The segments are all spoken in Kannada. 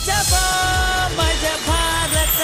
ಜಪ ಮಜ ಭಾರತ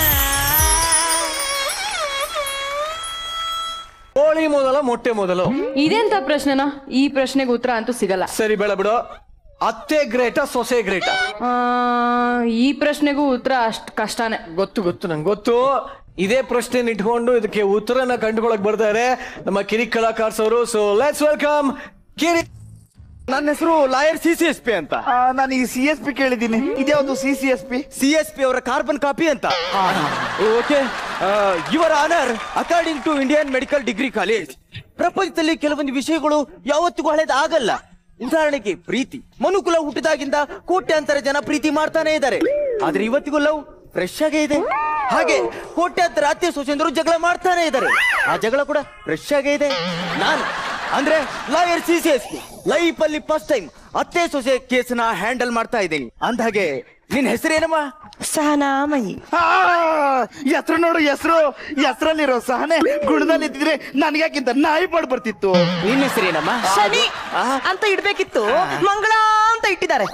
ಕೋಳಿ ಮೊದಲ ಮೊಟ್ಟೆ ಮೊದಲು ಇದೆಂತ ಪ್ರಶ್ನೆನಾ ಈ ಪ್ರಶ್ನೆಗೆ ಉತ್ತರ ಅಂತೂ ಸಿಗಲ್ಲ ಸರಿ ಬೇಡ ಬಿಡು ಅತ್ತೆ ಗ್ರೇಟ ಸೊಸೆ ಗ್ರೇಟ ಆ, ಈ ಪ್ರಶ್ನೆಗೂ ಉತ್ತರ ಅಷ್ಟ್ ಕಷ್ಟನೇ ಗೊತ್ತು ಗೊತ್ತು ನಂಗೆ ಗೊತ್ತು ಇದೇ ಪ್ರಶ್ನೆ ಇಟ್ಕೊಂಡು ಇದಕ್ಕೆ ಉತ್ತರನ ಕಂಡುಕೊಳಕ್ ಬರ್ತಾರೆ ನಮ್ಮ ಕಿರಿ ಕಲಾಕಾರ್ಸ್ ಅವರು ಸೊ ಲೆಟ್ಸ್ ವೆಲ್ಕಮ್ ಕಿರಿ ನನ್ನ ಹೆಸರು lawyer C C S P ಅಂತ ನಾನು ಈ ಸಿ ಎಸ್ ಪಿ ಕೇಳಿದ್ದೀನಿ ಇದ್ಯಾವುದು C C S P C S P ಅವರ ಕಾರ್ಬನ್ ಕಾಪಿ ಅಂತ okay your honour according to Indian medical degree college ಪ್ರಪಂಚದಲ್ಲಿ ಕೆಲವೊಂದು ವಿಷಯಗಳು ಯಾವತ್ತಿಗೂ ಹಳೇದಾಗಲ್ಲ ಉದಾಹರಣೆಗೆ ಪ್ರೀತಿ ಮನುಕುಲ ಹುಟ್ಟಿದಾಗಿಂದ ಕೋಟ್ಯಾಂತರ ಜನ ಪ್ರೀತಿ ಮಾಡ್ತಾನೆ ಇದ್ದಾರೆ ಆದ್ರೆ ಇವತ್ತಿಗೂ ಲವ್ ಫ್ರೆಶ್ ಆಗೇ ಇದೆ ಹಾಗೆ ಕೋಟ್ಯಾಂತರ ಅತ್ತೆ ಸೊಸೆಂದರು ಜಗಳ ಮಾಡ್ತಾನೆ ಇದ್ದಾರೆ ಆ ಜಗಳ ಕೂಡ ಫ್ರೆಶ್ ಆಗೇ ಇದೆ ನಾನು ಅಂದ್ರೆ lawyer C C S P life ಅಲ್ಲಿ ಫಸ್ಟ್ ಟೈಮ್ ಅತ್ತೆ ಸೊಸೆ ಕೇಸ್ನ ಹ್ಯಾಂಡಲ್ ಮಾಡ್ತಾ ಇದ್ದೀನಿ ಅಂದ್ಹಾಗೆ ನಿನ್ ಹೆಸರೇನಮ್ಮ ಸಹನಾಮಯಿ ಹೆಸರು ನೋಡು ಹೆಸರು ಹೆಸರಲ್ಲಿರೋ ಸಹನೆ ಗುಣದಲ್ಲಿ ಇದ್ದಿದ್ರೆ ನನ್ಗ್ಯಾಕಿಂತ ನಾಯಿ ಪಾಡ್ ಬರ್ತಿತ್ತು ನಿನ್ ಹೆಸರೇನಮ್ಮ ಶನಿ ಆ? ಅಂತ ಇಡ್ಬೇಕಿತ್ತು ಮಂಗಳ ಅಂತ ಇಟ್ಟಿದ್ದಾರೆ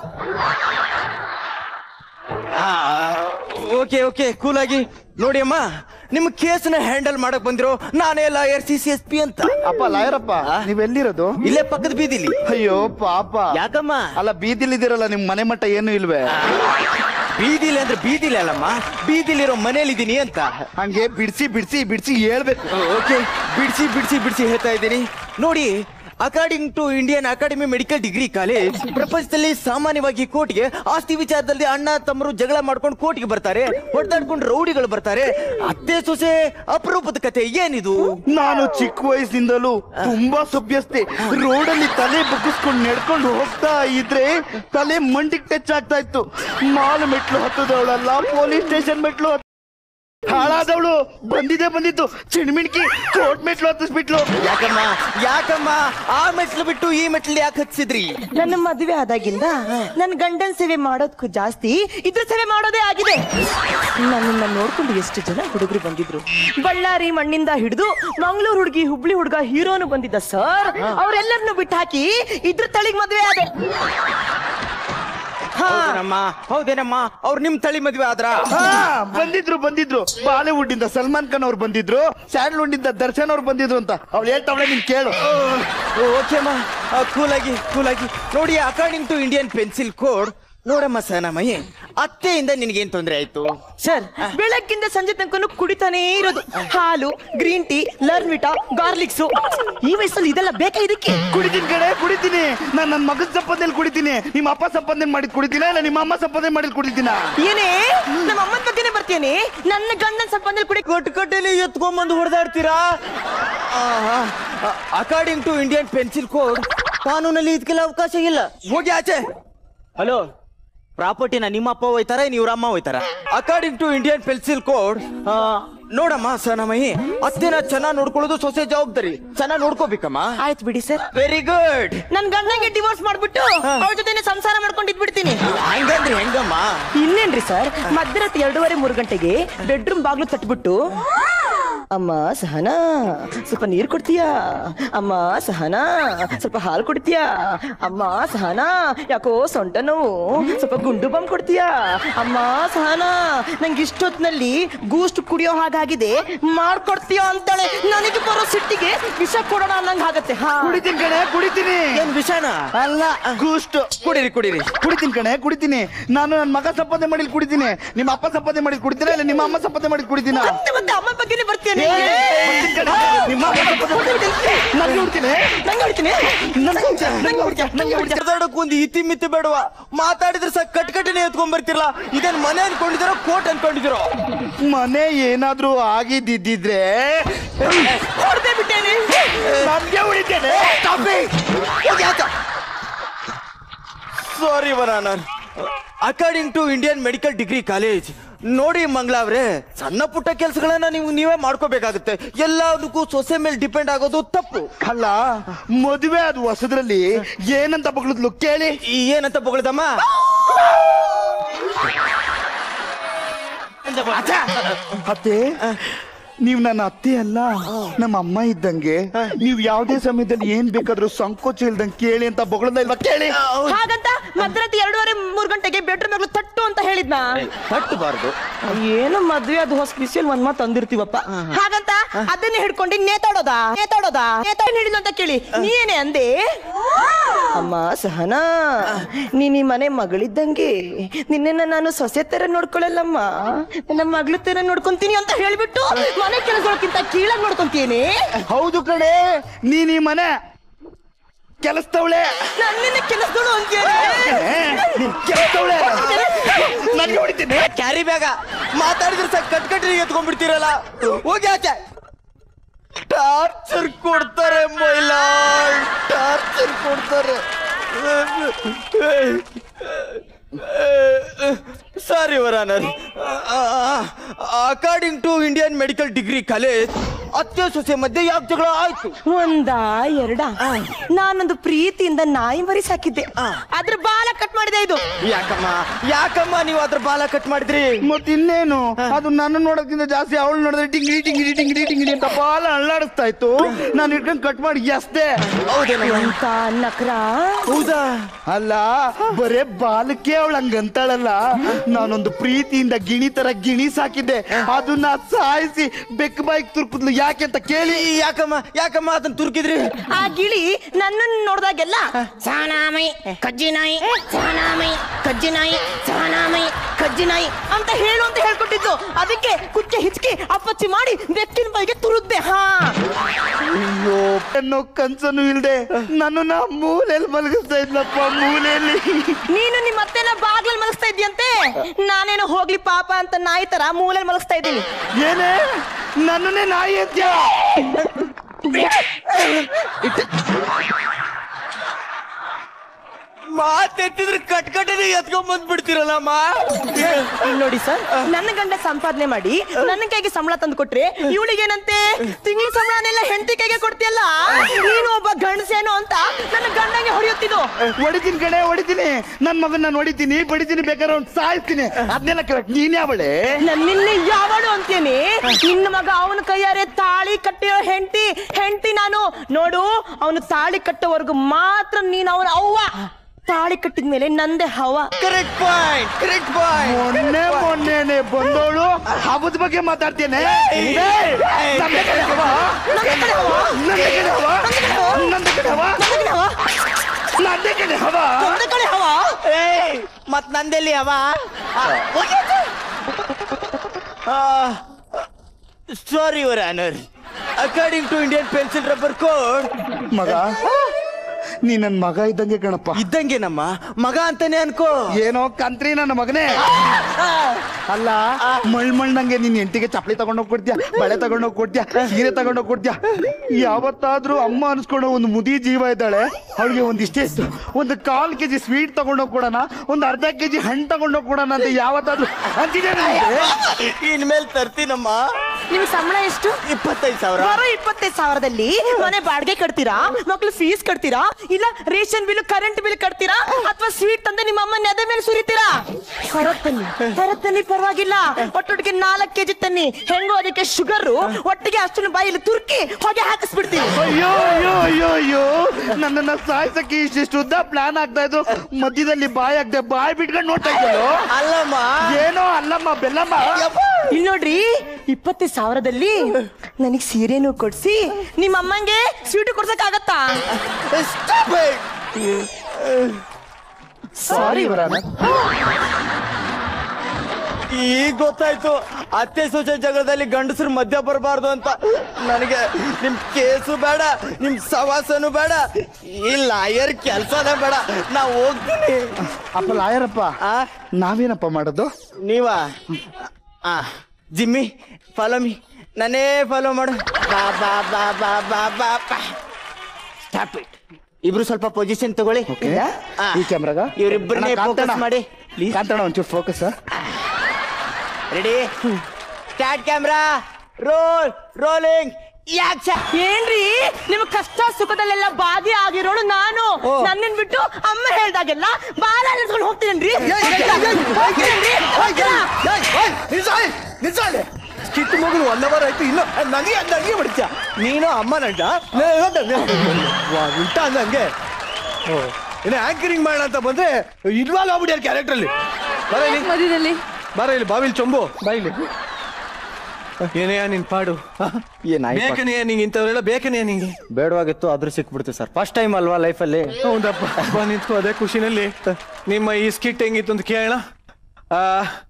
ಓಕೆ ಓಕೆ ಕೂಲ್ ಆಗಿ ನೋಡಿ ಅಮ್ಮ ನಿಮ್ ಕೇಸ್ನ ಹ್ಯಾಂಡಲ್ ಮಾಡಕ್ ಬಂದಿರೋ ನಾನೇ lawyer C C S P ಅಂತ ಅಪ್ಪ ಲಾಯರಪ್ಪ ನೀವೆಲ್ಲಿರೋದು ಇಲ್ಲೇ ಪಕ್ಕದ ಬೀದಿಲಿ ಅಯ್ಯೋ ಪಾಪ ಯಾಕಮ್ಮ ಅಲ್ಲ ಬೀದಿಲಿದ್ದೀರಲ್ಲ ನಿಮ್ ಮನೆ ಮಟ್ಟ ಏನು ಇಲ್ವೇ ಬೀದಿಲಿ ಅಂದ್ರೆ ಬೀದಿಲಿ ಅಲ್ಲಮ್ಮ ಬೀದಿಲಿರೋ ಮನೇಲಿದ್ದೀನಿ ಅಂತ ಹಂಗೆ ಬಿಡ್ಸಿ ಬಿಡ್ಸಿ ಬಿಡ್ಸಿ ಹೇಳ್ಬೇಕು ಓಕೆ ಬಿಡಿಸಿ ಬಿಡಿಸಿ ಬಿಡಿಸಿ ಹೇಳ್ತಾ ಇದ್ದೀನಿ ನೋಡಿ according to Indian academy medical degree college ಪ್ರಪಂಚದಲ್ಲಿ ಸಾಮಾನ್ಯವಾಗಿ ಕೋರ್ಟ್ಗೆ ಆಸ್ತಿ ವಿಚಾರದಲ್ಲಿ ಅಣ್ಣ ತಮ್ಮರು ಜಗಳ ಮಾಡ್ಕೊಂಡು ಕೋರ್ಟ್ಗೆ ಬರ್ತಾರೆ ಹೊಡೆದಾಡ್ಕೊಂಡು ರೌಡಿಗಳು ಬರ್ತಾರೆ ಅತ್ತೆ ಸೊಸೆ ಅಪರೂಪದ ಕತೆ ಏನಿದು ನಾನು ಚಿಕ್ಕ ವಯಸ್ಸಿಂದಲೂ ತುಂಬಾ ಸಭ್ಯಸ್ತೆ ರೋಡಲ್ಲಿ ತಲೆ ಬಗ್ಗಿಸ್ಕೊಂಡು ನಡ್ಕೊಂಡು ಹೋಗ್ತಾ ಇದ್ರೆ ತಲೆ ಮಂಡಿಗೆ ಟಚ್ ಆಗ್ತಾ ಇತ್ತು ಮಾಲ್ ಮೆಟ್ಲು ಹತ್ತದವಳಲ್ಲ ಪೊಲೀಸ್ ಸ್ಟೇಷನ್ ಮೆಟ್ಲು ಹತ್- ಹಾಳಾದವಳು ಬಂದಿದೆ ಬಂದಿತ್ತು ಚಿಣ್ಮಿಣ್ಕಿ ಕೋರ್ಟ್ ಮೆಟ್ಲು ಹತ್ತಿಸ್ಬಿಟ್ಲು ಯಾಕಮ್ಮ ಯಾಕಮ್ಮ ಆ ಮೆಟ್ಲು ಬಿಟ್ಟು ಈ ಮೆಟ್ಲು ಯಾಕೆ ಹಚ್ಚಿದ್ರಿ ನನ್ನ ಮದುವೆ ಆದಾಗಿಂದ ನನ್ನ ಗಂಡನ್ ಸೇವೆ ಮಾಡೋದಕ್ಕೂ ಜಾಸ್ತಿ ಇದ್ರ ಸೇವೆ ಮಾಡೋದೇ ಆಗಿದೆ ನನ್ನನ್ನ ನೋಡ್ಕೊಂಡು ಎಷ್ಟು ಜನ ಹುಡುಗರು ಬಂದಿದ್ರು ಬಳ್ಳಾರಿ ಮಣ್ಣಿಂದ ಹಿಡಿದು ಮಂಗಳೂರು ಹುಡುಗಿ ಹುಬ್ಳಿ ಹುಡುಗ ಹೀರೋನು ಬಂದಿದ್ದ ಸರ್ ಅವರೆಲ್ಲರನ್ನು ಬಿಟ್ಟು ಹಾಕಿ ಇದ್ರ ತಳಿಗ್ ಮದುವೆ ಆದೆ ಹೌದೇನಮ್ಮ ಹೌದೇನಮ್ಮ ಅವ್ರು ನಿಮ್ ತಳಿ ಮದ್ವೆ ಆದ್ರ ಹಾ ಬಂದಿದ್ರು ಬಂದಿದ್ರು ಬಾಲಿವುಡ್ ಇಂದ ಸಲ್ಮಾನ್ ಖಾನ್ ಅವ್ರು ಬಂದಿದ್ರು ಸ್ಯಾಂಡಲ್ವುಡ್ ಇಂದ ದರ್ಶನ್ ಅವ್ರು ಬಂದಿದ್ರು ಅಂತ ಅವ್ಳು ಹೇಳ್ತಾವಳೆ ನೀನ್ ಕೇಳು ಓಕೆಮ್ಮ ಕೂಲಾಗಿ ಕೂಲಾಗಿ ನೋಡಿ according to Indian pencil code ನೋಡಮ್ಮ ಸನಮಯಿ ಅತ್ತೆಯಿಂದ ನಿನಗೇನ್ ತೊಂದರೆ ಆಯ್ತು ಸರ್ ಬೆಳಗ್ಗಿಂದ ಸಂಜೆ ತನಕ ಕುಡಿತಾನೇ ಇರೋದು ಹಾಲು ಗ್ರೀನ್ ಟೀ ಲರ್ನ್ವಿಟಾ ಗಾರ್ಲಿಕ್ಸ್ ಈ ವಯಸ್ಸಲ್ಲಿ ಇದೆಲ್ಲ ಬೇಕಾ ಇದಕ್ಕೆ ಕುಡಿತೀನಿ ಕಡೆ ಕುಡಿತೀನಿ ನಾನ್ ನನ್ನ ಮಗನ ಸಂಪಾದನೆ ಕುಡಿತೀನಿ ನಿಮ್ಮ ಅಪ್ಪ ಸಂಪಾದನೆ ಮಾಡಿದ್ ಕುಡಿತೀನ ಇಲ್ಲ ನಿಮ್ಮ ಅಮ್ಮ ಸಂಪಾದನೆ ಮಾಡಿದ್ ಕುಡಿತೀನ ಏನೇ ನಮ್ಮ ಅಮ್ಮನ ಬಗ್ಗೆನೇ ಬರ್ತೀನಿ ನನ್ನ ಗಂಡನ ಸಂಪಾದನೆ ಕುಡಿ ಕಟ್ಟು ಕಟ್ಟೆಲಿ ಎತ್ಕೊಂಡ್ಬಂದು ಹೊಡೆದಾಡ್ತೀರಾ according to Indian pencil code ಕಾನೂನಲ್ಲಿ ಇದಕ್ಕೆಲ್ಲ ಅವಕಾಶ ಇಲ್ಲ ಹೋಗಿ ಆಚೆ ಹಲೋ ಪ್ರಾಪರ್ಟಿನ ನಿಮ್ಮ ಅಪ್ಪ ಹೋಯ್ತಾರ ಇವ್ರ ಅಮ್ಮ ಹೋಯ್ತಾರ according to Indian pencil code ನೋಡಮ್ಮ ಸನಮಯಿ ಅತ್ತೆನ ಚೆನ್ನಾಗ್ ನೋಡ್ಕೊಳ್ಳೋದು ಸೊಸೆ ಜವಾಬ್ದಾರಿ ಚೆನ್ನಾಗ್ ನೋಡ್ಕೋಬೇಕಮ್ಮ ಆಯ್ತು ಬಿಡಿ ಸರ್ ವೆರಿ ಗುಡ್ ನನ್ ಗಂಡಂಗೆ ಡಿವೋರ್ಸ್ ಮಾಡ್ಬಿಟ್ಟು ಅವ್ರ ಜೊತೆನೆ ಸಂಸಾರ ಮಾಡ್ಕೊಂಡು ಇದ್ಬಿಡ್ತೀನಿ ಹಂಗಂದ್ರಿ ಹೆಂಗಮ್ಮ ಇನ್ನೇನ್ರಿ ಸರ್ ಮಧ್ಯರಾತ್ರಿ ಎರಡೂವರೆ ಮೂರು ಗಂಟೆಗೆ ಬೆಡ್ರೂಮ್ ಬಾಗ್ಲು ತಟ್ಬಿಟ್ಟು ಅಮ್ಮ ಸಹನಾ ಸ್ವಲ್ಪ ನೀರ್ ಕೊಡ್ತೀಯಾ ಅಮ್ಮ ಸಹನಾ ಸ್ವಲ್ಪ ಹಾಲು ಕೊಡ್ತೀಯಾ ಅಮ್ಮ ಸಹನಾ ಯಾಕೋ ಸೊಂಟ ನೋವು ಸ್ವಲ್ಪ ಗುಂಡು ಬಾಂಬ್ ಕೊಡ್ತೀಯಾ ಅಮ್ಮ ಸಹನಾ ನಂಗೆ ಇಷ್ಟೊತ್ನಲ್ಲಿ ಗೂಸ್ಟ್ ಕುಡಿಯೋ ಹಾಗಾಗಿದೆ ಮಾಡ್ಕೊಡ್ತೀಯಾ ಅಂತಾಳೆ ನನಗೆ ಬರೋ ಸಿಟ್ಟಿಗೆ ವಿಷ ಕೊಡೋಣ ಅನ್ನಂಗ್ ಆಗತ್ತೆ ಹಾ ಕುಡಿತೀನಿ ಕಣೆ ಕುಡಿತೀನಿ ಏನ್ ವಿಷಯನ ಅಲ್ಲ ಗೂಸ್ಟ್ ಕುಡೀರಿ ಕುಡೀರಿ ಕುಡಿತೀನಿ ಕಣೆ ಕುಡಿತೀನಿ ನಾನು ನನ್ನ ಮಗ ಸಂಪಾದನೆ ಮಾಡಿದ್ ಕುಡಿತೀನಿ ನಿಮ್ಮ ಅಪ್ಪ ಸಂಪಾದನೆ ಮಾಡಿದ್ ಕುಡಿತೀನ ಇಲ್ಲ ನಿಮ್ಮ ಅಮ್ಮ ಸಂಪಾದನೆ ಮಾಡಿದ್ ಕುಡಿತೀನ ಮತ್ತೆ ಮತ್ತೆ ಅಮ್ಮ ಬಗ್ಗೆನೇ ಬರ್ತೀನಿ ಬರ್ತೀನಿ ಕಣೆ. ನಿಮ್ಮ ಅಮ್ಮ ಸಂಪಾದನೆ ಮಾಡಿದ್ ನಂಗೆ ಹೊಡ್ತೀನಿ ನಂಗೆ ಹೊಡಿತೀನಿ ನಂಗೆ ಹೊಡ್ತೀಯ, ನಂಗೆ ಹೊಡ್ತೀಯ, ನಂಗೆ ಹೊಡ್ತೀಯ. ಮಾತಾಡಕ್ ಒಂದು ಇತಿ ಮಿತಿ ಬೇಡವ ಮಾತಾಡಿದ್ರೆ ಸಹ ಕಟ್ ಕಟ್ಟಿನೇ ಎತ್ಕೊಂಡ್ ಬರ್ತಿರ್ಲ ಇದೇನ್ ಮನೆ ಅನ್ಕೊಂಡಿದಿರೋ ಕೋಟ್ ಅನ್ಕೊಂಡಿದಿರೋ ಮನೆ ಏನಾದ್ರೂ ಆಗಿದ್ದಿದ್ರೆ ಹೊಡ್ದೇ ಬಿಟ್ಟೇನೆ ನನ್ಗೆ ಹೊಡಿತೇನೆ sorry your honour according to Indian medical degree college ನೋಡಿ ಮಂಗ್ಲಾವ್ರೆ ಸಣ್ಣ ಪುಟ್ಟ ಕೆಲಸಗಳನ್ನ ನೀವು ನೀವೇ ಮಾಡ್ಕೋಬೇಕಾಗುತ್ತೆ ಎಲ್ಲದಕ್ಕೂ ಸೊಸೆ ಮೇಲೆ ಡಿಪೆಂಡ್ ಆಗೋದು ತಪ್ಪು ಅಲ್ಲ ಮದುವೆ ಆದ ಹೊಸದ್ರಲ್ಲಿ ಏನಂತ ಬಗ್ಳದ್ಲು ಕೇಳಿ ಈ ಏನಂತ ಬೊಗಳದಮ್ಮ ಅತ್ತೆ ನೀವ್ ನನ್ನ ಅತ್ತೆ ಅಲ್ಲ ನಮ್ಮ ಅಮ್ಮ ಇದ್ದಂಗೆ ನೀವ್ ಯಾವ್ದೇ ಸಮಯದಲ್ಲಿ ಏನ್ ಬೇಕಾದ್ರೂ ಸಂಕೋಚ ಇಲ್ದಂಗೆ ಕೇಳಿ ಅಂತ ಬೊಗಳದ ಇಲ್ವಾ ಕೇಳಿ ಹಾಗಂತ ಮಧ್ಯರಾತ್ರಿ ಎರಡೂವರೆ ಮೂರ್ ಗಂಟೆಗೆ ಬೆಡ್ರೂಮ್ ಮಗಳು ತಟ್ಟು ಅಂತ ಹೇಳಿದ್ನಾ ತಟ್ಟಬಾರ್ದು ಏನು ಮದ್ವೆ ಅದು ಹೊಸ ಬಿಸಿಲ್ ಒಂದ್ ಮಾತು ತಂದಿರ್ತೀವಪ್ಪ ಹಾಗಂತ ಅದನ್ನೇ ಹಿಡ್ಕೊಂಡು ನೇತಾಡೋದ ನೇತಾಡೋದ ನೇತಾಡ್ ಹಿಡಿದು ಅಂತ ಕೇಳಿ ನೀನೇ ಅಂದೆ ಅಮ್ಮ ಸಹನಾ ನೀನ್ ಈ ಮನೆ ಮಗಳಿದ್ದಂಗೆ ನಿನ್ನೆನ್ನ ನಾನು ಸೊಸೆ ತರ ನೋಡ್ಕೊಳ್ಳಲ್ಲಮ್ಮ ನನ್ನ ಮಗಳ ತರ ನೋಡ್ಕೊಂತೀನಿ ಅಂತ ಹೇಳ್ಬಿಟ್ಟು ಮನೆ ಕೆಲಸಗಳಕ್ಕಿಂತ ಕೀಳಾಗಿ ನೋಡ್ಕೊಂತೀನಿ ಹೌದು ಕಡೆ ನೀನ್ ಈ ಮನೆ ಕೆಲಸದವಳೆ ನನ್ನಿನ್ನ ಕೆಲಸದಳು ಅಂತೀನಿ ನೀನ್ ಕೆಲಸದವಳೆ ನನ್ಗೆ ಹೊಡಿತೀನಿ ಕ್ಯಾರಿ ಬ್ಯಾಗ ಮಾತಾಡಿದ್ರೆ ಸಾಕು ಕಟ್ ಕಟ್ಟಿ ಎತ್ಕೊಂಡ್ಬಿಡ್ತೀರಲ್ಲ ಹೋಗಿ ಆಚೆ ಟಾರ್ಚರ್ ಕೊಡ್ತಾರೆ ಮೈಲಾಳ್ ಟಾರ್ಚರ್ ಕೊಡ್ತಾರೆ sorry your honour according to Indian medical degree college ಅತ್ತೆ ಸೊಸೆ ಮಧ್ಯೆ ಯಾಕೆ ಜಗಳ ಆಯ್ತು ಒಂದ ಎರಡ ನಾನೊಂದು ಪ್ರೀತಿಯಿಂದ ನಾಯಿ ಮರಿ ಸಾಕಿದ್ದೆ ಅದ್ರ ಬಾಲ ಕಟ್ ಮಾಡಿದೆ ಇದು ಯಾಕಮ್ಮ ಯಾಕಮ್ಮ ನೀವು ಅದ್ರ ಬಾಲ ಕಟ್ ಮಾಡಿದ್ರಿ ಮತ್ ಇನ್ನೇನು ಅದು ನನ್ನ ನೋಡೋದ್ಕಿಂತ ಜಾಸ್ತಿ ಅವಳು ನೋಡಿದ್ರೆ ಟಿಂಗಿಡಿ ಟಿಂಗಿಡಿ ಟಿಂಗಿಡಿ ಟಿಂಗಿಡಿ ಅಂತ ಬಾಲ ಅಳ್ಳಾಡಿಸ್ತಾ ಇತ್ತು ನಾನು ಇಟ್ಕೊಂಡು ಕಟ್ ಮಾಡಿ ಎಸ್ದೆ ಎಂತ ನಕ್ರ ಹೌದಾ ಅಲ್ಲ ಬರೇ ಬಾಲಕ್ಕೆ ಅವಳು ಹಂಗಂತಾಳಲ್ಲ ನಾನೊಂದು ಪ್ರೀತಿಯಿಂದ ಗಿಣಿ ತರ ಗಿಣಿ ಸಾಕಿದ್ದೆ ಅದನ್ನ ಸಾಯಿಸಿ ಬೆಕ್ಕ ಬಾಯಿಗೆ ತುರ್ಕುದ್ಲು ಯಾಕೆ ಅಂತ ಕೇಳಿ ಯಾಕಮ್ಮ ಯಾಕಮ್ಮ ಅದನ್ನ ತುರ್ಕಿದ್ರಿ ಆ ಗಿಳಿ ನನ್ನನ್ನು ನೋಡಿದಾಗೆಲ್ಲ ಸಾನಾಮೈ ಕಜ್ಜಿ ನಾಯಿ ಸಾನಾಮೈ ಕಜ್ಜಿ ನಾಯಿ ಸಾನಾಮೈ ಕಜ್ಜಿ ನಾಯಿ ಅಂತ ಹೇಳು ಅಂತ ಹೇಳ್ಕೊಟ್ಟಿದ್ದು ಅದಕ್ಕೆ ಕುಚ್ಚೆ ಹಿಚ್ಕಿ ಅಪ್ಪಚ್ಚಿ ಮಾಡಿ ಬೆಕ್ಕಿನ ಬಾಯಿಗೆ ತುರುದ್ದೆ ಹಾ ಅಯ್ಯೋ ಅನ್ನೋ ಕನ್ಸನು ಇಲ್ದೆ ನನ್ನನ್ನ ಮೂಲೆಯಲ್ಲಿ ಮಲಗಿಸ್ತಾ ಇದ್ಲಪ್ಪ ಮೂಲೆಯಲ್ಲಿ ನೀನು ನಿಮ್ಮ ಅತ್ತೆನ ಬಾಗ್ಲಲ್ಲಿ ಮಲಗಿಸ್ತಾ ಇದ್ಯಂತೆ ನಾನೇನೋ ಹೋಗ್ಲಿ ಪಾಪ ಅಂತ ನಾಯಿ ತರ ಮೂಲೆಯಲ್ಲಿ ಮಲಗಿಸ್ತಾ ಇದ್ದೀನಿ ಏನೇ ನನ್ನನ್ನೇ ನಾಯಿ ಅಂತ್ಯ ಮಾತೆತ್ತಿದ್ರೆ ಕಟ್ ಕಟ್ಟನೆ ಎತ್ಕೊಂಡ್ ಬಂದ್ಬಿಡ್ತೀರಲ್ಲಮ್ಮ ಇಲ್ಲಿ ನೋಡಿ ಸರ್ ನನ್ನ ಗಂಡ ಸಂಪಾದನೆ ಮಾಡಿ ನನ್ನ ಕೈಗೆ ಸಂಬಳ ತಂದು ಕೊಟ್ರೆ ಇವಳಿಗೇನಂತೆ ತಿಂಗಳ ಸಂಬಳನೆಲ್ಲ ಹೆಂಡತಿ ಕೈಗೆ ಕೊಡ್ತೀಯಲ್ಲ ನೀನು ಒಬ್ಬ ಗಂಡಸೇನೋ ಅಂತ ನನ್ನ ಗಂಡಂಗೆ ಹೊಡೆಯುತ್ತಿದ್ದು ಹೊಡಿತೀನಿ ಕಡೆ ಹೊಡಿತೀನಿ ನನ್ ಮಗನ್ ನಾನು ಹೊಡಿತೀನಿ ಬಡಿತೀನಿ ಬೇಕಾದ್ರೆ ಅವ್ನು ಸಾಯಿಸ್ತೀನಿ ಅದನ್ನೆಲ್ಲ ಕೇಳಕ್ ನೀನ್ ಯಾವಳೆ ನನ್ನಿಲ್ಲಿ ಯಾವಳು ಅಂತೇನೆ ನಿನ್ನ ಮಗ ಅವನ ಕೈಯಾರೆ ತಾಳಿ ಕಟ್ಟಿರೋ ಹೆಂಡತಿ ಹೆಂಡತಿ ನಾನು ನೋಡು ಅವನು ತಾಳಿ ಕಟ್ಟೋವರೆಗೂ ಮಾತ್ರ ನೀನು ಅವನ ಅವ್ವ ತಾಳಿ ಕಟ್ಟಿದ್ಮೇಲೆ ನಂದೆ ಹವ ಕರೆಕ್ಟ್ ಪಾಯಿಂಟ್ ಕರೆಕ್ಟ್ ಪಾಯಿಂಟ್ ಮೊನ್ನೆ ಮೊನ್ನೆನೆ ಬಂದವಳು ಹಬ್ಬದ ಬಗ್ಗೆ ಮಾತಾಡ್ತೇನೆ ನಂದೇ ಕಡೆ ಹವ ನಂದೇ ಕಡೆ ಹವ ನಂದೇ ಕಡೆ ಹವ ನಂದೇ ಕಡೆ ಹವ ಒಂದೇ ಕಡೆ ಹವ ಮತ್ ನಂದೆಲ್ಲಿ ಅವ sorry your honour according to Indian pencil rubber code ಮಗ ನೀ ನನ್ ಮಗ ಇದ್ದಂಗೆ ಕಣಪ್ಪ ಇದ್ದಂಗೆ ನಮ್ಮ ಮಗ ಅಂತಾನೆ ಅನ್ಕೋ ಏನೋ ಕಂತ್ರಿ ನನ್ನ ಮಗನೇ ಅಲ್ಲ ಮಳ್ ಮಣ್ಣಂಗೆ ನಿನ್ ಹೆಂಡತಿಗೆ ಚಪ್ಪಲಿ ತಗೊಂಡೋಗ್ ಕೊಡ್ತೀಯ ಬಳೆ ತಗೊಂಡೋಗ್ ಕೊಡ್ತೀಯ ಸೀರೆ ತಗೊಂಡೋಗ್ ಕೊಡ್ತೀಯ ಯಾವತ್ತಾದ್ರೂ ಅಮ್ಮ ಅನ್ಸ್ಕೊಂಡೋ ಒಂದು ಮುದಿ ಜೀವ ಇದ್ದಾಳೆ ಅವಳಿಗೆ ಒಂದಿಷ್ಟೇ ಇತ್ತು ಒಂದು ಕಾಲ್ ಕೆಜಿ ಸ್ವೀಟ್ ತಗೊಂಡೋಗ್ ಕೊಡೋಣ ಒಂದು ಅರ್ಧ ಕೆಜಿ ಹಣ್ಣು ತಗೊಂಡೋಗ್ ಕೊಡೋಣ ಅಂತ ಯಾವತ್ತಾದ್ರೂ ಅಂತಿದೆ ಇನ್ಮೇಲೆ ತರ್ತೀನಮ್ಮ ನಿಮ್ಗೆ ಸಂಬಳ ಎಷ್ಟು ಇಪ್ಪತ್ತೈದು ಸಾವಿರ ಬರೋ ಇಪ್ಪತ್ತೈದು ಸಾವಿರದಲ್ಲಿ ಮನೆ ಬಾಡಿಗೆ ಕಟ್ತೀರಾ ಮಕ್ಳು ಫೀಸ್ ಕಟ್ತೀರಾ ಇಲ್ಲ ರೇಷನ್ ಬಿಲ್ ಕರೆಂಟ್ ಬಿಲ್ ಕಟ್ತೀರಾ ಅಥವಾ ಸ್ವೀಟ್ ತಂದು ನಿಮ್ಮ ಅಮ್ಮ ನೆದ ಮೇಲೆ ಸುರಿತೀರಾ ತರತ್ ತನ್ನಿ ತರತ್ ತನ್ನಿ ಪರವಾಗಿಲ್ಲ ಒಟ್ಟೊಟ್ಟಿಗೆ ನಾಲ್ಕು ಕೆಜಿ ತನ್ನಿ ಹೆಂಗೋ ಅದಕ್ಕೆ ಶುಗರ್ ಒಟ್ಟಿಗೆ ಅಷ್ಟನ್ನು ಬಾಯಲ್ಲಿ ತುರ್ಕಿ ಹೊಗೆ ಹಾಕಿಸ್ಬಿಡ್ತೀನಿ ಅಯ್ಯೋ ಅಯ್ಯೋ ಅಯ್ಯೋ ಅಯ್ಯೋ ನನ್ನನ್ನ ಸಾಯ್ಸಕ್ಕೆ ಇಷ್ಟಿಷ್ಟು ಉದ್ದ ಪ್ಲಾನ್ ಆಗ್ತಾ ಇದ್ದು ಮಧ್ಯದಲ್ಲಿ ಬಾಯ್ ಆಗದೆ ಬಾಯ್ ಬಿಟ್ಕೊಂಡು ನೋಡ್ತಾ ಇದ್ದಳು ಅಲ್ಲಮ್ಮ ಏನೋ ಅಲ್ಲಮ್ಮ ಬೆಲ್ಲಮ್ಮ ಇಲ್ಲಿ ನೋಡ್ರಿ ಇಪ್ಪತ್ತೈದು ಸಾವಿರದಲ್ಲಿ ನನಗೆ ಸೀರೆನೂ ಕೊಡ್ಸಿ ನಿಮ್ಮ ಅಮ್ಮಂಗೆ ಸ್ವೀಟ್ ಕೊಡ್ಸಕ್ ಆಗತ್ತಾ Stop it! ಸಾರಿ ಈಗ ಗೊತ್ತಾಯ್ತು ಅತ್ತೆ ಸೊಸೆ ಜಗಳದಲ್ಲಿ ಗಂಡಸರು ಮಧ್ಯ ಬರಬಾರ್ದು ಅಂತ ನನಗೆ ನಿಮ್ ಕೇಸು ಬೇಡ ನಿಮ್ ಸವಾಸನು ಬೇಡ ಈ ಲಾಯರ್ ಕೆಲ್ಸನೇ ಬೇಡ ನಾ ಹೋಗ್ತೀನಿ ಅಪ್ಪ ಲಾಯರಪ್ಪ ಆ ನಾವೇನಪ್ಪ ಮಾಡೋದು ನೀವಾ ಆ ಜಿಮ್ಮಿ ಫಾಲೋ ಮಿ ನನ್ನೇ ಫಾಲೋ ಮಾಡು ಬಾ ಬಾ ಬಾ ಬಾ ಬಾ ಬಾ ಬಾ ಸ್ಟಾಪ್ ಇಟ್ ಇಬ್ರು ಸ್ವಲ್ಪ ಪೊಸಿಷನ್ ತಗೊಳ್ಳಿ ಆ, ಈ ಕ್ಯಾಮ್ರಾಗ ಇವ್ರಿಬ್ರನ್ನೇ ಫೋಕಸ್ ಮಾಡಿ ಪ್ಲೀಸ್ ಕಾಂತಣ್ಣ ಒಂಚೂರು focus ready start camera roll rolling action ಏನ್ರಿ ನಿಮ್ ಕಷ್ಟ ಸುಖದಲ್ಲೆಲ್ಲ ಭಾಗಿ ಆಗಿರೋಳು ನಾನು ನನ್ನನ್ ಬಿಟ್ಟು ಅಮ್ಮ ಹೇಳ್ದಾಗೆಲ್ಲ ಬಾಲ ನಿಲ್ಸ್ಕೊಂಡು ಹೋಗ್ತೀನೇನ್ರಿ ಹೋಗ್ತೀನೇನ್ರಿ? ಹೋಗ್ತೀರಾ? ಸ್ಕಿಟ್ ಮುಗಿದು ಒನ್ ಅವರ್ ಆಯ್ತು ಇನ್ನು ನನಗೆ ನನಗೆ ಬಿಡ್ತೀಯ ನೀನು ಅಮ್ಮ ನಂಟ ಉಲ್ಟಾ ನಂಗೆ ಓ ಇನ್ನು ಆಂಕರಿಂಗ್ ಮಾಡೋಣ ಅಂತ ಬಂದ್ರೆ ಇನ್ವಾಲ್ವ್ ಆಗ್ಬಿಡ್ಯಾರ ಕ್ಯಾರೆಕ್ಟರ್ ಅಲ್ಲಿ ಬರ ಇಲ್ಲಿ ಮಧ್ಯದಲ್ಲಿ ಬರ ಇಲ್ಲಿ ಬಾವಿಲ್ ಚೊಂಬು ಬಾ ಇಲ್ಲಿ ಏನೆಯಾ ನಿನ್ ಪಾಡು ಬೇಕನೆಯ ನಿಂಗೆ ಇಂಥವ್ರೆಲ್ಲ ಬೇಕನೆಯ ನಿಂಗೆ ಬೇಡವಾಗಿತ್ತು ಆದ್ರೂ ಸಿಕ್ಬಿಡ್ತು ಸರ್ ಫಸ್ಟ್ ಟೈಮ್ ಅಲ್ವಾ ಲೈಫಲ್ಲಿ ಹೌದಪ್ಪ ಬಾ ನಿಂತ್ಕೋ ಅದೇ ಖುಷಿನಲ್ಲಿ ನಿಮ್ಮ ಈ ಸ್ಕಿಟ್ ಹೆಂಗಿತ್ತು ಅಂತ ಕೇಳೋಣ ಆ,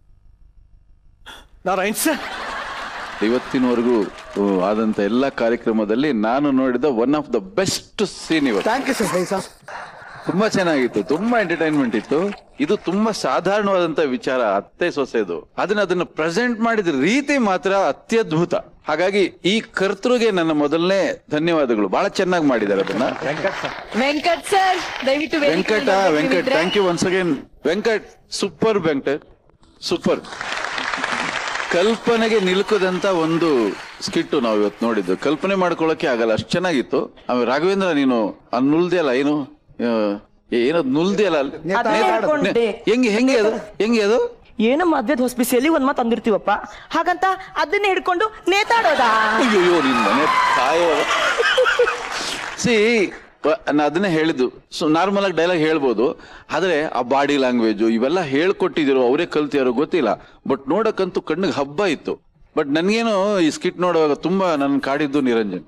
ನಾರಾಯಣ್ ಸರ್ ಇವತ್ತಿನವರೆಗೂ ಆ, ಆದಂತ ಎಲ್ಲ ಕಾರ್ಯಕ್ರಮದಲ್ಲಿ ನಾನು ನೋಡಿದ one of the best scene ಇವತ್ತು ಥ್ಯಾಂಕ್ ಯು ಸರ್ ಸರ್ ತುಂಬಾ ಚೆನ್ನಾಗಿತ್ತು ತುಂಬಾ ಎಂಟರ್ಟೈನ್ಮೆಂಟ್ ಇತ್ತು ಇದು ತುಂಬಾ ಸಾಧಾರಣವಾದಂತ ವಿಚಾರ ಅತ್ತೆ ಸೊಸೆದು ಅದನ್ನ ಅದನ್ನ ಪ್ರೆಸೆಂಟ್ ಮಾಡಿದ ರೀತಿ ಮಾತ್ರ ಅತ್ಯದ್ಭುತ ಹಾಗಾಗಿ ಈ ಕರ್ತೃಗೆ ನನ್ನ ಮೊದಲನೇ ಧನ್ಯವಾದಗಳು ಬಹಳ ಚೆನ್ನಾಗಿ ಮಾಡಿದ್ದಾರೆ ಅದನ್ನ ವೆಂಕಟ್ ಸರ್ ದಯವಿಟ್ಟು Venkata Venkat thank you once again Venkat super Venkat super ಕಲ್ಪನೆಗೆ ನಿಲುಕದಂತ ಒಂದು ಸ್ಕಿಟ್ಟು ನಾವು ಇವತ್ತು ನೋಡಿದ್ದು ಕಲ್ಪನೆ ಮಾಡ್ಕೊಳ್ಳೋಕೆ ಆಗಲ್ಲ ಅಷ್ಟು ಚೆನ್ನಾಗಿತ್ತು ಆಮೇಲೆ ರಾಘವೇಂದ್ರ ನೀನು ಆ ನುಲ್ದಿಯಲ್ಲ ಏನು ಆ, ಏನದು ನುಲ್ದಿಯಲ್ಲ ಅಲ್ಲಿ? ಅದೇ ಹೇಳ್ಕೊಂಡೆ. ಹೆಂಗೆ ಹೆಂಗೆ ಅದು ಹೆಂಗೆ ಅದು ಏನೋ ಮದ್ವೆದ್ ಹೊಸ್ಬಿಸಿಯಲ್ಲಿ ಒಂದ್ ಮಾತು ಅಂದಿರ್ತೀವಪ್ಪ ಹಾಗಂತ ಅದನ್ನೇ ಹಿಡ್ಕೊಂಡು ನೇತಾಡೋದಾ ಅಯ್ಯೋ ನಿನ್ ಮನೆ ತಾಯೋ ಸಿ ನಾ ಅದನ್ನೇ ಹೇಳಿದ್ದು ಸೊ ನಾರ್ಮಲ್ ಆಗಿ ಡೈಲಾಗ್ ಹೇಳ್ಬೋದು ಆದ್ರೆ ಆ ಬಾಡಿ ಲ್ಯಾಂಗ್ವೇಜ್ ಇವೆಲ್ಲ ಹೇಳ್ಕೊಟ್ಟಿದ್ರು ಅವರೇ ಕಲ್ತಿಯಾರೋ ಗೊತ್ತಿಲ್ಲ ಬಟ್ ನೋಡಕ್ಕಂತೂ ಕಣ್ಣಿಗೆ ಹಬ್ಬ ಇತ್ತು ಬಟ್ ನನ್ಗೇನು ಈ ಸ್ಕಿಟ್ ನೋಡುವಾಗ ತುಂಬಾ ನನ್ ಕಾಡಿದ್ದು ನಿರಂಜನ್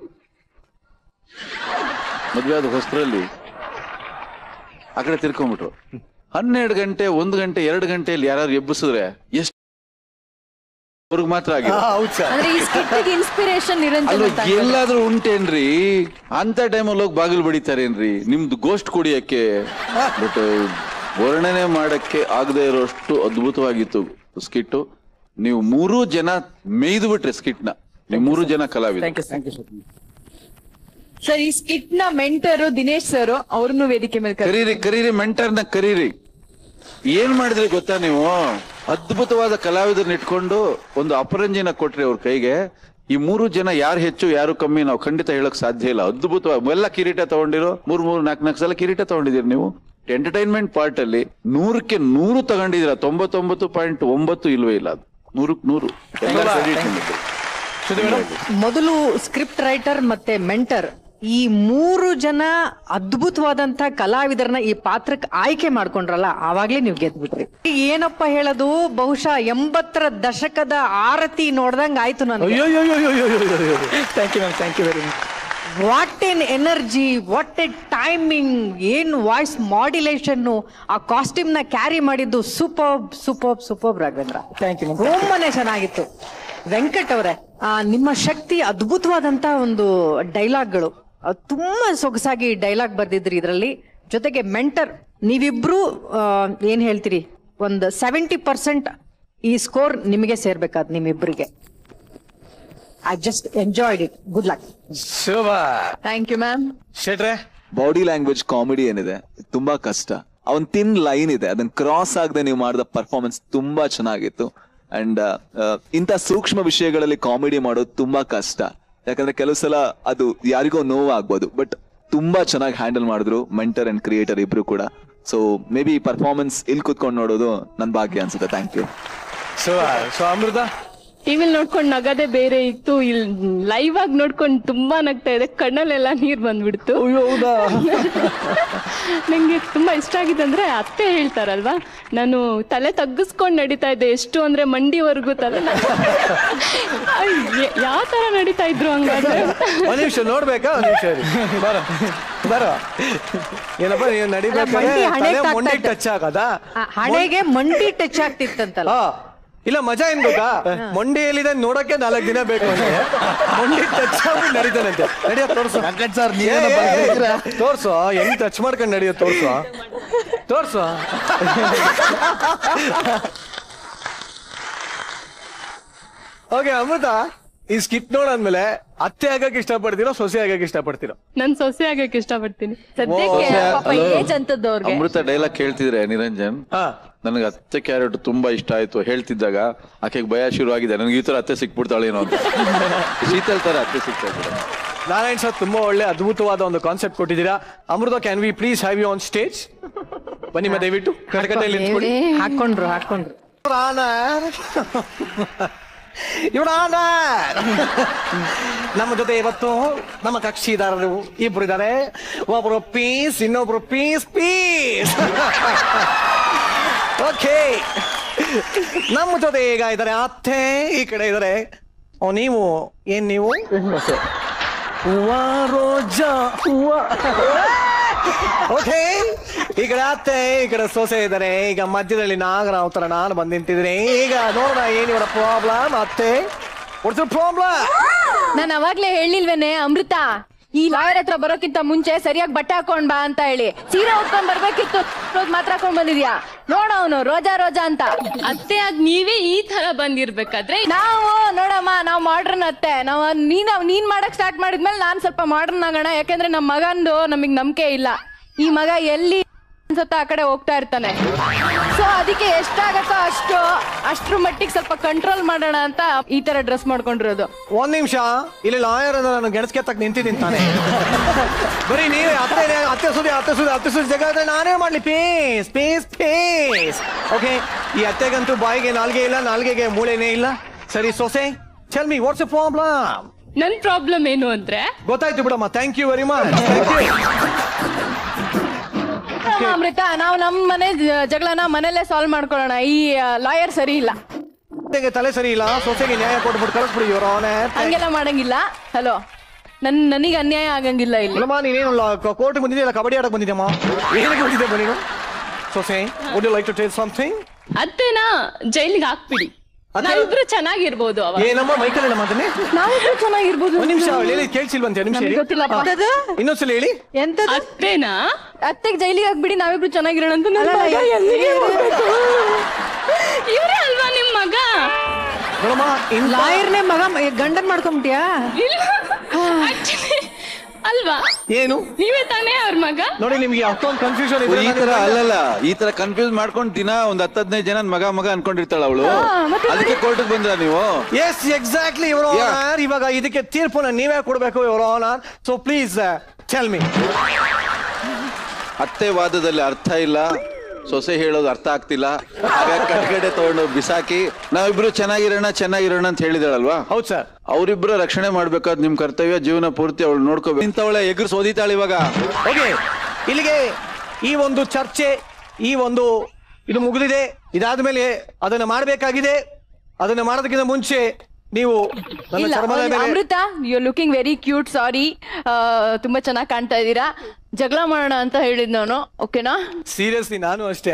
ಮದ್ವೆ ಆದ ಹೊಸರಲ್ಲಿ ಆ ಕಡೆ ತಿರ್ಕೊಂಡ್ಬಿಟ್ರು ಹನ್ನೆರಡು ಗಂಟೆ ಒಂದು ಗಂಟೆ ಎರಡು ಗಂಟೆಯಲ್ಲಿ ಯಾರು ಎಬ್ಬಿಸಿದ್ರೆ ಎಷ್ಟು ಅವ್ರಿಗೆ ಮಾತ್ರ ಆಗಿದೆ ಹೌದು ಸರ್ ಅಂದ್ರೆ ಈ ಸ್ಕಿಟ್ ಇನ್ಸ್ಪಿರೇಷನ್ ನಿರಂಜನ್ ಅಲ್ಲ ಅಂತ ಎಲ್ಲಾದ್ರೂ ಉಂಟೇನ್ರಿ ಅಂತ ಟೈಮಲ್ಲಿ ಹೋಗಿ ಬಾಗಿಲು ಬಡಿತಾರೇನ್ರಿ ನಿಮ್ದು ಗೋಸ್ಟ್ ಕುಡಿಯಕ್ಕೆ ಬಟ್ ವರ್ಣನೆ ಮಾಡಕ್ಕೆ ಆಗದೆ ಇರೋಷ್ಟು ಅದ್ಭುತವಾಗಿತ್ತು ಸ್ಕಿಟ್ ನೀವು ಮೂರೂ ಜನ ಮೇಯ್ದು ಬಿಟ್ರಿ ಸ್ಕಿಟ್ ನ ನೀವು ಮೂರು ಜನ ಕಲಾವಿದ ಸರ್ ಈ ಸ್ಕಿಟ್ ನ ಮೆಂಟರು ದಿನೇಶ್ ಸರ್ ಅವ್ರನ್ನು ವೇದಿಕೆ ಮೇಲೆ ಕರ್ಸಿ. ಕರೀರಿ ಕರೀರಿ ಮೆಂಟರ್ನ ಕರೀರಿ ಏನ್ ಮಾಡಿದ್ರಿ ಗೊತ್ತಾ ನೀವು ಅದ್ಭುತವಾದ ಕಲಾವಿದರನ್ನ ಇಟ್ಕೊಂಡು ಒಂದು ಅಪರಂಜಿನ ಕೊಟ್ರಿ ಅವ್ರ ಕೈಗೆ ಈ ಮೂರು ಜನ ಯಾರು ಹೆಚ್ಚು ಯಾರು ಕಮ್ಮಿ ನಾವು ಖಂಡಿತ ಹೇಳಕ್ ಸಾಧ್ಯ ಇಲ್ಲ ಅದ್ಭುತವಾಗಿ ಎಲ್ಲ ಕಿರೀಟ ತಗೊಂಡಿರೋ ಮೂರ್ ಮೂರ್ ನಾಲ್ಕು ನಾಲ್ಕು ಸಲ ಕಿರೀಟ ತಗೊಂಡಿದ್ದೀರಿ ನೀವು ಎಂಟರ್ಟೈನ್ಮೆಂಟ್ ಪಾರ್ಟ್ ಅಲ್ಲಿ ನೂರಕ್ಕೆ ನೂರು ತಗೊಂಡಿದ್ದೀರಾ ತೊಂಬತ್ತೊಂಬತ್ತು ಪಾಯಿಂಟ್ ಒಂಬತ್ತು ಇಲ್ವೇ ಇಲ್ಲ ಅದು ನೂರಕ್ಕೆ ನೂರು ಎಲ್ಲ credit ನಿಮ್ಮದು. ಮೊದಲು ಸ್ಕ್ರಿಪ್ಟ್ ರೈಟರ್ ಮತ್ತೆ ಮೆಂಟರ್ ಈ ಮೂರು ಜನ ಅದ್ಭುತವಾದಂತ ಕಲಾವಿದರನ್ನ ಈ ಪಾತ್ರಕ್ಕೆ ಆಯ್ಕೆ ಮಾಡ್ಕೊಂಡ್ರಲ್ಲ ಆವಾಗ್ಲೇ ನೀವು ಗೆದ್ಬಿಟ್ರಿ ಏನಪ್ಪ ಹೇಳೋದು ಬಹುಶಃ ಎಂಬತ್ತರ ದಶಕದ ಆರತಿ ನೋಡ್ದಂಗ್ ಆಯ್ತು ನನಗೆ ಅಯ್ಯೋ ಅಯ್ಯೋ ಅಯ್ಯೋ ಅಯ್ಯೋ ಅಯ್ಯೋ ಅಯ್ಯೋ thank you ma'am thank you very much what an energy what a timing ಏನ್ ವಾಯ್ಸ್ ಮಾಡ್ಯುಲೇಷನ್ ಆ ಕಾಸ್ಟ್ಯೂಮ್ ನ ಕ್ಯಾರಿ ಮಾಡಿದ್ದು super super super Raghavendra thank you ತುಂಬಾನೇ ಚೆನ್ನಾಗಿತ್ತು ವೆಂಕಟ್ ಅವರೇ ನಿಮ್ಮ ಶಕ್ತಿ ಅದ್ಭುತವಾದಂತ ಒಂದು ಡೈಲಾಗ್ಗಳು ಅಹ್, ತುಂಬಾ ಸೊಗಸಾಗಿ ಡೈಲಾಗ್ ಬರ್ದಿದ್ರಿ ಇದರಲ್ಲಿ ಜೊತೆಗೆ ಮೆಂಟರ್ ನೀವಿಬ್ರು ಆ, ಏನ್ ಹೇಳ್ತೀರಿ ಒಂದು ಸೆವೆಂಟಿ ಪರ್ಸೆಂಟ್ ಈ ಸ್ಕೋರ್ ನಿಮಗೆ ಸೇರ್ಬೇಕಾದ್ ನಿಮ್ಮಿಬ್ರಿಗೆ I just enjoyed it good luck Shobha thank you ma'am ಶೆಟ್ರೆ ಬಾಡಿ ಲ್ಯಾಂಗ್ವೇಜ್ ಕಾಮಿಡಿ ಏನಿದೆ ತುಂಬಾ ಕಷ್ಟ ಅವನ್ ತಿನ್ ಲೈನ್ ಇದೆ ಅದನ್ನ ಕ್ರಾಸ್ ಆಗದೆ ನೀವು ಮಾಡಿದ ಪರ್ಫಾರ್ಮೆನ್ಸ್ ತುಂಬಾ ಚೆನ್ನಾಗಿತ್ತು ಅಂಡ್ ಇಂಥ ಸೂಕ್ಷ್ಮ ವಿಷಯಗಳಲ್ಲಿ ಕಾಮಿಡಿ ಮಾಡೋದು ತುಂಬಾ ಕಷ್ಟ ಯಾಕಂದ್ರೆ ಕೆಲವು ಸಲ ಅದು ಯಾರಿಗೋ ನೋವು ಆಗ್ಬೋದು ಬಟ್ ತುಂಬಾ ಚೆನ್ನಾಗಿ ಹ್ಯಾಂಡಲ್ ಮಾಡಿದ್ರು ಮೆಂಟರ್ ಅಂಡ್ ಕ್ರಿಯೇಟರ್ ಇಬ್ರು ಕೂಡ ಸೊ ಮೇ ಬಿ ಪರ್ಫಾರ್ಮೆನ್ಸ್ ಇಲ್ಲಿ ಕುತ್ಕೊಂಡು ನೋಡೋದು ನನ್ ಭಾಗ್ಯ ಅನ್ಸುತ್ತೆ thank you so so Amrita ಟಿವಿಲ್ ನೋಡ್ಕೊಂಡ್ ನಗದೆ ಬೇರೆ ಇತ್ತು ಇಲ್ಲಿ ಲೈವ್ ಆಗಿ ನೋಡ್ಕೊಂಡ್ ತುಂಬಾ ನಗ್ತಾ ಇದೆ ಕಣ್ಣಲ್ಲೆಲ್ಲ ನೀರ್ ಬಂದ್ಬಿಡ್ತು ಹೌದಾ ನಂಗೆ ತುಂಬಾ ಇಷ್ಟ ಆಗಿದೆ ಅಂದ್ರೆ ಅತ್ತೆ ಹೇಳ್ತಾರಲ್ವಾ ನಾನು ತಲೆ ತಗ್ಗಿಸ್ಕೊಂಡ್ ನಡೀತಾ ಇದ್ದೆ ಎಷ್ಟು ಅಂದ್ರೆ ಮಂಡಿವರೆಗೂ ತಲೆ ಯಾವ ತರ ನಡೀತಾ ಇದ್ರು ಹಂಗಾದ್ರೆ ಒಂದ್ ನಿಮಿಷ ನೋಡ್ಬೇಕಾ ಒಂದ್ ನಿಮಿಷ ಇರಿ. ಬರೋ ಬರೋ ಏನಪ್ಪ ನೀವು ನಡಿಬೇಕಾದ್ರೆ ಮಂಡಿ ಹಣೆಗ್ ತಲೆ ತಾಗ್ತಾ ಮೊಂಡಿ ಇತ್ತು. ಟಚ್ ಆಗದ ಆ, ಹಣೆಗೆ ಮಂಡಿ ಟಚ್ ಆಗ್ತಿತ್ತಂತಲ್ಲ ಹಾ ಇಲ್ಲ ಮಜಾ ಏನ್ ಗೊತ್ತಾ ಮೊಂಡಿ ಎಲ್ಲಿದೆ ನೋಡಕ್ಕೆ ನಾಲ್ಕು ದಿನ ಬೇಕು ಅಂದ್ರೆ ಮೊಂಡಿ ಟಚ್ ಆಗಿ ನಡೀತಾನಂತೆ ನಡಿಯೋ ತೋರ್ಸು ವೆಂಕಟ್ ಸರ್ ಏ, ನೀವೇನೋ ಏ, ಏ, ಬರ್ದಿದ್ದೀರಾ? ತೋರ್ಸು ಹೆಂಗ್ ಟಚ್ ಮಾಡ್ಕೊಂಡು ನಡೆಯೋ ತೋರ್ಸು ತೋರ್ಸು ಓಕೆ ಅಮೃತ ಈ ಸ್ಕಿಟ್ ನೋಡಾದ್ಮೇಲೆ ಅತ್ತೆ ಆಗಕ್ಕೆ ಇಷ್ಟಪಡ್ತೀರೋ ಸೊಸೆ ಆಗಕ್ಕೆ ಇಷ್ಟಪಡ್ತೀರೋ ನಾನ್ ಸೊಸೆ ಆಗಕ್ಕೆ ಇಷ್ಟಪಡ್ತೀನಿ ಸದ್ಯಕ್ಕೆ ಓ, ಪಾಪ ಹಲೋ. ಏಜ್ ಅಂತದ್ದು ಅವ್ರಿಗೆ ಅಮೃತ ಡೈಲಾಗ್ ಕೇಳ್ತಿದ್ರೆ ನಿರಂಜನ್ ಹಾ ನನಗೆ ಅತ್ತೆ ಕ್ಯಾರೆಟ್ ತುಂಬಾ ಇಷ್ಟ ಆಯ್ತು ಹೇಳ್ತಿದ್ದಾಗ ಆಕೆಗೆ ಭಯ ಶುರು ಆಗಿದೆ ನನಗೆ ಈ ತರ ಅತ್ತೆ ಸಿಕ್ಬಿಡ್ತಾಳೇನೋ ಅಂತ ಶೀತಲ್ ತರ ಅತ್ತೆ ಸಿಗ್ತಾ ಇದ್ದಾರೆ ನಾರಾಯಣ್ ಸರ್ ತುಂಬಾ ಒಳ್ಳೆ ಅದ್ಭುತವಾದ ಒಂದು ಕಾನ್ಸೆಪ್ಟ್ ಕೊಟ್ಟಿದ್ದೀರಾ Amrita can we please have you on stage ಬನ್ನಿ ಮತ್ತೆ ದಯವಿಟ್ಟು ಕಟಕಟೆಯಲ್ಲಿ ನಿಂತ್ಕೊಳ್ಳಿ ಹಾಕೊಂಡ್ರು ಹಾಕೊಂಡ್ರು ಪ್ರಾಣ ಇವಡ ನಮ್ಮ ಜೊತೆ ಇವತ್ತು ನಮ್ಮ ಕಕ್ಷಿದಾರರು ಇಬ್ರು ಇದ್ದಾರೆ ಒಬ್ರು ಪೀಸ್ ಇನ್ನೊಬ್ರು ಪೀಸ್ ಪೀಸ್ ಓಕೆ ನಮ್ಮ ಜೊತೆ ಈಗ ಇದ್ದಾರೆ ಅತ್ತೆ ಈ ಕಡೆ ಇದ್ದಾರೆ ಓ ನೀವು ಏನ್ ನೀವು ಹೂವ ರೋಜಾ ಹೂವ ಓಕೆ ಈ ಕಡೆ ಅತ್ತೆ ಈ ಕಡೆ ಸೊಸೆ ಇದ್ದಾರೆ ಈಗ ಮಧ್ಯದಲ್ಲಿ ನಾಗರಾವ್ ತರ ನಾನು ಬಂದು ನಿಂತಿದ್ದೀನಿ ಈಗ ನೋಡೋಣ ಏನ್ ಇವರ ಪ್ರಾಬ್ಲಮ್ ಅತ್ತೆ ಪ್ರಾಬ್ಲಮ್ ನಾನು ಅವಾಗ್ಲೇ ಹೇಳಿಲ್ವೇನೆ ಅಮೃತ ಈ ಲಾಯರ್ ಹತ್ರ ಬರೋಕ್ಕಿಂತ ಮುಂಚೆ ಸರಿಯಾಗಿ ಬಟ್ಟೆ ಹಾಕೊಂಡ್ ಬಾ ಅಂತ ಹೇಳಿ ಸೀರೆ ಉಟ್ಕೊಂಡ್ ಬರ್ಬೇಕಿತ್ತು ರೋಜ್ ಮಾತ್ರ ಹಾಕೊಂಡ್ ಬಂದಿದ್ಯಾ ನೋಡ ಅವನು ರೋಜಾ ರೋಜಾ ಅಂತ ಅತ್ತೆ ಆಗ ನೀವೇ ಈ ತರ ಬಂದಿರ್ಬೇಕಾದ್ರೆ ನಾವು ನೋಡಮ್ಮ ನಾವು ಮಾಡ್ರನ್ ಅತ್ತೆ ನಾವು ನೀನ್ ನೀನ್ ಮಾಡಕ್ ಸ್ಟಾರ್ಟ್ ಮಾಡಿದ್ಮೇಲೆ ನಾನ್ ಸ್ವಲ್ಪ ಮಾಡ್ರನ್ ಆಗೋಣ ಯಾಕಂದ್ರೆ ನಮ್ ಮಗಂದು ನಮಗ್ ನಂಬಿಕೆ ಇಲ್ಲ ಈ ಮಗ ಎಲ್ಲಿ ಅನ್ಸುತ್ತ ಆ ಕಡೆ ಹೋಗ್ತಾ ಇರ್ತಾನೆ ಸೊ ಅದಕ್ಕೆ ಎಷ್ಟಾಗತ್ತೋ ಅಷ್ಟು ಅಷ್ಟ್ರ ಮಟ್ಟಿಗೆ ಸ್ವಲ್ಪ ಕಂಟ್ರೋಲ್ ಮಾಡೋಣ ಅಂತ ಈ ತರ ಡ್ರೆಸ್ ಮಾಡ್ಕೊಂಡಿರೋದು ಒಂದ್ ನಿಮಿಷ ಇಲ್ಲಿ ಲಾಯರ್ ನಾನು ಗೆಣಸ್ಕೆ ತಕ್ಕ ನಿಂತಿದ್ದೀನಿ ತಾನೆ ಬರೀ ನೀವೇ ಅತ್ತೆ ಅತ್ತೆ ಸುದಿ ಅತ್ತೆ ಸುದಿ ಅತ್ತೆ ಸುದಿ ಜಾಗ ಇದ್ರೆ ನಾನೇ ಮಾಡ್ಲಿ ಪೇಸ್ ಪೇಸ್ ಪೇಸ್ ಓಕೆ ಈ ಅತ್ತೆಗಂತೂ ಬಾಯಿಗೆ ನಾಲ್ಗೆ ಇಲ್ಲ ನಾಲ್ಗೆಗೆ ಮೂಳೆನೇ ಇಲ್ಲ ಸರಿ ಸೊಸೆ ಚೆಲ್ ಮಿ ವಾಟ್ಸ್ ಪ್ರಾಬ್ಲಮ್ ನನ್ ಪ್ರಾಬ್ಲಮ್ ಏನು ಅಂದ್ರೆ ಗೊತ್ತಾಯ್ತು ಬಿಡಮ್ಮ thank you very much thank you ಅಮ್ಮ ಅಮೃತ ನಾವು ನಮ್ಮ ಮನೆ ಜ- ಜಗಳನ ಮನೇಲೆ ಸಾಲ್ವ್ ಮಾಡ್ಕೊಳ್ಳೋಣ ಈ ಲಾಯರ್ ಸರಿ ಇಲ್ಲ ಅತ್ತೆಗೆ ತಲೆ ಸರಿ ಇಲ್ಲ ಸೊಸೆಗೆ ನ್ಯಾಯ ಕೊಟ್ಬಿಟ್ಟು ಕಳಿಸ್ಬಿಡಿ ಇವ್ರ ಹಂಗೆಲ್ಲ ಮಾಡಂಗಿಲ್ಲ ಹಲೋ ನನ್ ನನಗೆ ಅನ್ಯಾಯ ಆಗಂಗಿಲ್ಲ ಇಲ್ಲಿ ಅಲ್ಲಮ್ಮ ನೀನೇನು ಕೋರ್ಟ್ ಬಂದಿದೆಯಲ್ಲ ಕಬಡ್ಡಿ ಆಡಕ್ ಬಂದಿದ್ಯಮ್ಮ ಏನಕ್ಕೆ ಬಂದಿದ್ದೆ ನೀನು ಸೊಸೆ would you like to tell something ಅತ್ತೆನ ಜೈಲಿಗೆ ಹಾಕ್ಬಿಡಿ ನಾವಿಬ್ರು ಚೆನ್ನಾಗಿರ್ಬೋದು ಅವಾಗ ಏನಮ್ಮ ಮೈಕಲ್ ಮಾತನ್ನೇ ನಾವಿಬ್ರು ಚೆನ್ನಾಗಿರ್ಬೋದು ಒಂದ್ ನಿಮಿಷ ಅವಳು ಹೇಳಿ ಕೇಳಿಸಿಲ್ವಂತೆ ಒಂದ್ ನಿಮಿಷ ನಮ್ಗೆ ಹೇಳಿ ಗೊತ್ತಿಲ್ಲಪ್ಪ. ಹಾ. ಇನ್ನೊಂದ್ಸಲ ಹೇಳಿ ಎಂತದು ಅತ್ತೆನ ಅತ್ತೆಗೆ ಜೈಲಿಗೆ ಹಾಕ್ಬಿಡಿ ನಾವಿಬ್ರು ಚೆನ್ನಾಗಿರೋಣ ಅಂತ ನನ್ ಮಗ ಎಲ್ಲಿಗೆ ಹೋಗ್ಬೇಕು? ಇವ್ರೇ ಅಲ್ವಾ ನಿಮ್ ಮಗ ನೋಡಮ್ಮ ಇಂಥ ಲಾಯರ್ನೇ ಮಗ ಗಂಡನ್ ಮಾಡ್ಕೊಂಬಿಟ್ಯಾ ಇಲ್ಲ Actually, ಅಲ್ವಾ ಏನು ನೀವೇ ತಾನೇ ಅವ್ರ ಮಗ ನೋಡಿ ನಿಮ್ಗೆ ಅಷ್ಟೊಂದು ಕನ್ಫ್ಯೂಷನ್ ಇದೆ ಈ ತರ ಅಲ್ಲಲ್ಲ ಈ ತರ ಕನ್ಫ್ಯೂಸ್ ಮಾಡ್ಕೊಂಡು ದಿನ ಒಂದ್ ಹತ್ತು ಹದಿನೈದು ಜನ ಮಗ ಮಗ ಅನ್ಕೊಂಡಿರ್ತಾಳ ಅವಳು ಅದಕ್ಕೆ ಕೋರ್ಟಿಗೆ ಬಂದ್ರ ನೀವು ಎಸ್ ಎಕ್ಸಾಕ್ಟ್ಲಿ ಇವರ ಆನರ್ ಇವಾಗ ಇದಕ್ಕೆ ತೀರ್ಪನ್ನ ನೀವೇ ಕೊಡ್ಬೇಕು ಇವರ honour so please tell me ಅತ್ತೆ ವಾದದಲ್ಲಿ ಅರ್ಥ ಇಲ್ಲ ಸೊಸೆ ಹೇಳೋದು ಅರ್ಥ ಆಗ್ತಿಲ್ಲ ಹಾಗಾಗಿ ಕಟ್ಗಡೆ ತಗೊಂಡು ಬಿಸಾಕಿ ನಾವಿಬ್ರು ಚೆನ್ನಾಗಿರೋಣ ಚೆನ್ನಾಗಿರೋಣ ಅಂತ ಹೇಳಿದಾಳಲ್ವಾ ಹೌದು ಸರ್ ಅವ್ರಿಬ್ರು ರಕ್ಷಣೆ ಮಾಡ್ಬೇಕಾದ್ ನಿಮ್ ಕರ್ತವ್ಯ ಜೀವನ ಪೂರ್ತಿ ಅವಳು ನೋಡ್ಕೋಬೇಕು ಇಂಥವಳೆ ಎಗ್ರು ಸೋದಿತಾಳೆ ಇವಾಗ ಓಕೆ ಇಲ್ಲಿಗೆ ಈ ಒಂದು ಚರ್ಚೆ ಈ ಒಂದು ಇದು ಮುಗಿದಿದೆ ಇದಾದ್ಮೇಲೆ ಅದನ್ನ ಮಾಡಬೇಕಾಗಿದೆ ಅದನ್ನ ಮಾಡೋದಕ್ಕಿಂತ ಮುಂಚೆ ನೀವು ನನ್ನ ಇಲ್ಲ ಚರ್ಮದ ಅವ್ನು ಮೇಲೆ Amrita you looking very cute sari ತುಂಬಾ ಚೆನ್ನಾಗಿ ಕಾಣ್ತಾ ಇದ್ದೀರಾ ಜಗಳ ಮಾಡೋಣ ಅಂತ ಹೇಳಿದ್ ನಾನು ಓಕೆನಾ ಸೀರಿಯಸ್ಲಿ ನಾನು ಅಷ್ಟೇ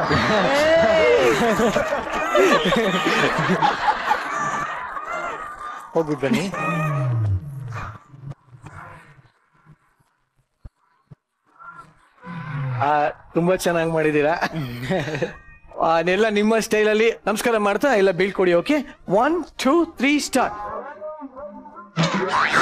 ಹೋಗ್ಬಿಟ್ಟು ಬನ್ನಿ ಆ, ತುಂಬಾ ಚೆನ್ನಾಗಿ ಮಾಡಿದೀರಾ ಅದೆಲ್ಲ ನಿಮ್ಮ ಸ್ಟೈಲಲ್ಲಿ ನಮಸ್ಕಾರ ಮಾಡ್ತಾ ಎಲ್ಲ ಬೀಳ್ಕೊಡಿ okay one two three start